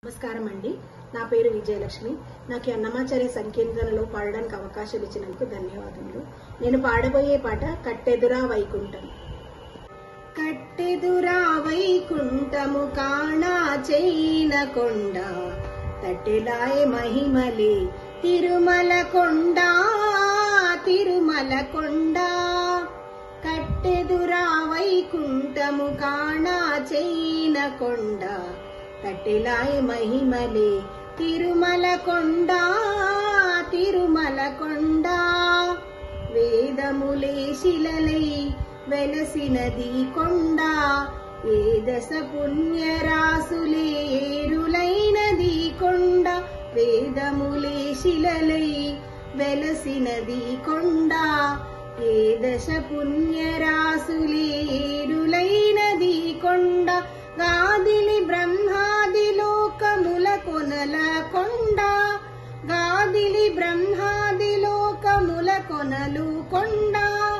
నమస్కారం అండి నా పేరు విజయలక్ష్మి నాకు ఈ అన్నమాచార్య సంకీర్తనలో పాడడానికి అవకాశం ఇచ్చినందుకు ధన్యవాదములు నేను పాడబోయే పాట కట్టెదురా వైకుంఠం కట్టెదురా వైకుంఠము కాణా చైన కొండ తట్టెలాయ మహిమలే తిరుమల కొండ తిరుమల కొండ కట్టెదురా వైకుంఠము కాణా చైన కొండ తట్టెలాయ మహిమలే తిరుమల కొండ తిరుమల కొండ వేదములే శిలలై వెలసినది కొండ ఏ దశ పుణ్యరాసులే ఏరులైనది కొండ వేదములే శిలలై వెలసినది కొండ ఏ దశ పుణ్యరాసులే ఏరులైనది కొండ గాదిలి బ్రహ్మాది లోకముల కొనల కొండ గాదిలి బ్రహ్మాది లోకముల కొనలు కొండ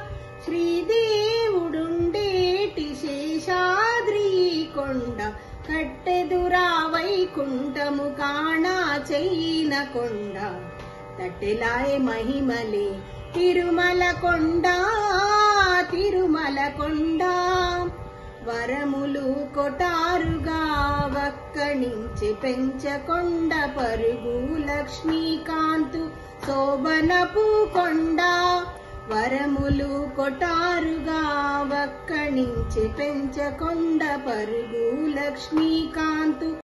శ్రీదేవుడుండేటి శేషాద్రి కొండ కట్టెదురా వైకుంఠము కాణా చైన కొండ తట్టెలాయ మహిమలే తిరుమల కొండ తిరుమల కొండ వరములు కొటారుగా వక్కణించి పెంచకొండ పరుగు లక్ష్మీకాంతు శోభనపు కొండ వరములు కొటారుగా వక్కణించి పెంచకొండ పరుగు లక్ష్మీకాంతు